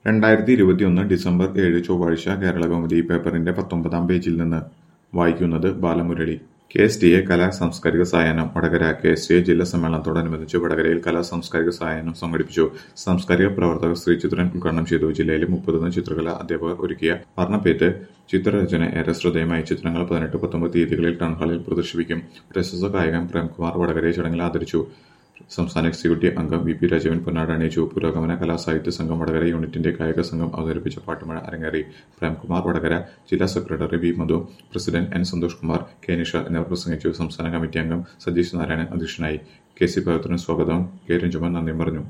രണ്ടായിരത്തി ഇരുപത്തിയൊന്ന് ഡിസംബർ ഏഴ് ചൊവ്വാഴ്ച കേരളകൗമുദി പേപ്പറിന്റെ പത്തൊമ്പതാം പേജിൽ നിന്ന് വായിക്കുന്നത് Balamurali K S T A കലാ സാംസ്കാരിക സായാഹ്നം Vadakara K S T A ജില്ലാ സമ്മേളനത്തോടനുബന്ധിച്ച് വടകരയിൽ കലാ സാംസ്കാരിക സായാഹ്നം സംഘടിപ്പിച്ചു സാംസ്കാരിക പ്രവർത്തകർ ശ്രീചിത്രൻ ഉദ്ഘാടനം ചെയ്തു ജില്ലയിലെ മുപ്പത്തൊന്ന് ചിത്രകലാ അധ്യാപകർ ഒരുക്കിയ വർണ്ണപ്പേറ്റ് ചിത്രരചന ഏറെ ശ്രദ്ധേയമായി ചിത്രങ്ങൾ പതിനെട്ട് പത്തൊമ്പത് തീയതികളിൽ ടൗൺ ഹാളിൽ പ്രദർശിപ്പിക്കും പ്രശസ്ത ഗായകൻ പ്രേംകുമാർ വടകരയെ ചടങ്ങിൽ ആദരിച്ചു സംസ്ഥാന എക്സിക്യൂട്ടീവ് അംഗം വി പി രാജീവൻ പൊന്നാട് അണിയിച്ചു പുരോഗമന കലാസാഹിത്യ സംഘം വടകര യൂണിറ്റിന്റെ ഗായക സംഘം അവതരിപ്പിച്ച പാട്ടുമഴ അരങ്ങേറി പ്രേംകുമാർ വടകര ജില്ലാ secretary V Madhu president N Santhosh Kumar K Nisha എന്നിവർ പ്രസംഗിച്ചു സംസ്ഥാന കമ്മിറ്റി അംഗം സതീഷ് നാരായണൻ അധ്യക്ഷനായി കെ സി പവിത്രൻ സ്വാഗതവും കെ രഞ്ജുമൻ നന്ദിയും പറഞ്ഞു